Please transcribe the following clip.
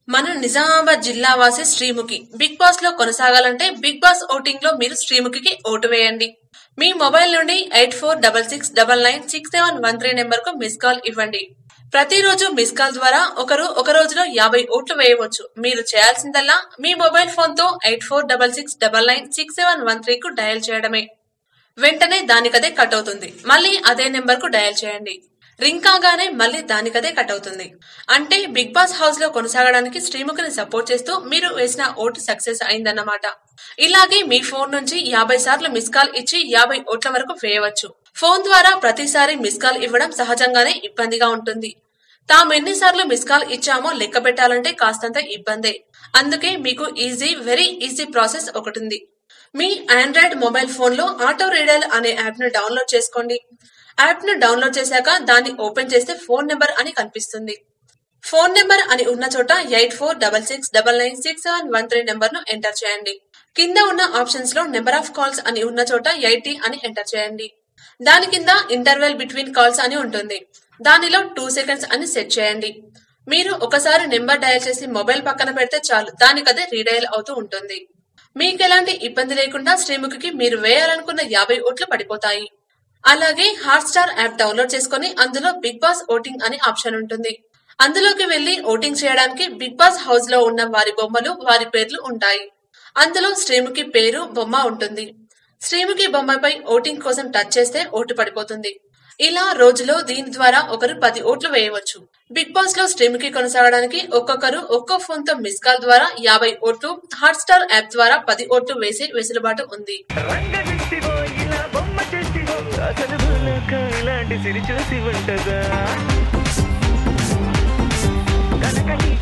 మన నిజామాబాద్ జిల్లా వాసి శ్రీముఖి బిగ్ బాస్ లో కొనసాగాలంటే బిగ్ బాస్ ఓటింగ్ లో మీరు శ్రీముఖికి ఓటు వేయండి మీ మొబైల్ నుండి eight four double six double nine six seven one three number కు మిస్ కాల్ ఇవ్వండి ప్రతిరోజు మిస్ కాల్ ద్వారా ఒకరు ఒక రోజులో యాభై ఓట్లు వేయవచ్చు మీరు చేయాల్సిందల్లా మీ మొబైల్ ఫోన్ తో eight four double six double nine six seven one three కు డయల్ చేయడమే వెంటనే దానికదే కట్ అవుతుంది మళ్ళీ అదే నెంబర్ కు డయల్ చేయండి రింగ్ కాగానే మళ్ళీ దానికదే కట్ అవుతుంది అంటే బిగ్ బాస్ హౌస్ లో కొనసాగడానికి శ్రీముఖిని సపోర్ట్ చేస్తూ మీరు వేసిన ఓటు సక్సెస్ అయిందన్నమాట ఇలాగే మీ ఫోన్ నుంచి యాభై సార్లు మిస్ కాల్ ఇచ్చి యాభై ఓట్ల వరకు వేయవచ్చు ఫోన్ ద్వారా ప్రతిసారి మిస్ కాల్ ఇవ్వడం సహజంగానే ఇబ్బందిగా ఉంటుంది తాము ఎన్నిసార్లు మిస్ కాల్ ఇచ్చామో లెక్క పెట్టాలంటే కాస్తంత ఇబ్బందే అందుకే మీకు ఈజీ వెరీ ఈజీ ప్రాసెస్ ఒకటి ఉంది మీ ఆండ్రాయిడ్ మొబైల్ ఫోన్ లో ఆటో రీడర్ అనే యాప్ ను డౌన్లోడ్ చేసుకోండి యాప్ ను డౌన్లోడ్ చేశాక దాన్ని ఓపెన్ చేస్తే ఫోన్ నెంబర్ అని కనిపిస్తుంది ఫోన్ నెంబర్ అని ఉన్న చోట eight four double six double nine six seven one three number ను ఎంటర్ చేయండి కింద ఉన్న ఆప్షన్స్ లో నెంబర్ ఆఫ్ కాల్స్ అని ఉన్న చోట ఎయిటీ అని ఎంటర్ చేయండి దాని కింద ఇంటర్వెల్ బిట్వీన్ కాల్స్ అని ఉంటుంది దానిలో టూ సెకండ్స్ అని సెట్ చేయండి మీరు ఒకసారి నెంబర్ డయల్ చేసి మొబైల్ పక్కన పెడితే చాలు దానికదే రీడయల్ అవుతూ ఉంటుంది మీకు ఎలాంటి ఇబ్బంది లేకుండా శ్రీముఖికి మీరు వేయాలనుకున్న యాభై ఓట్లు పడిపోతాయి అలాగే హాట్ స్టార్ యాప్ డౌన్లోడ్ చేసుకుని అందులో బిగ్ బాస్ ఓటింగ్ అనే ఆప్షన్ ఉంటుంది అందులోకి వెళ్లి ఓటింగ్ చేయడానికి బిగ్ బాస్ హౌస్ లో ఉన్న వారి బొమ్మలు వారి పేర్లు ఉంటాయి అందులో శ్రీముఖి పేరు బొమ్మ ఉంటుంది శ్రీముఖి బొమ్మపై ఓటింగ్ కోసం టచ్ చేస్తే ఓటు పడిపోతుంది ఇలా రోజులో దీని ద్వారా ఒకరు పది ఓట్లు వేయవచ్చు బిగ్ బాస్ లో శ్రీముఖి కొనసాగడానికి ఒక్కొక్కరు ఒక్కో ఫోన్ తో మిస్ కాల్ ద్వారా యాభై ఓట్లు హాట్ స్టార్ యాప్ ద్వారా పది ఓట్లు వేసే వెసులుబాటు ఉంది రంగదిష్టివో ఇలా బొమ్మ చేసివో అసలు భూలోక ఇలాంటి సిరి చూసి ఉంటదా కనుక ఈ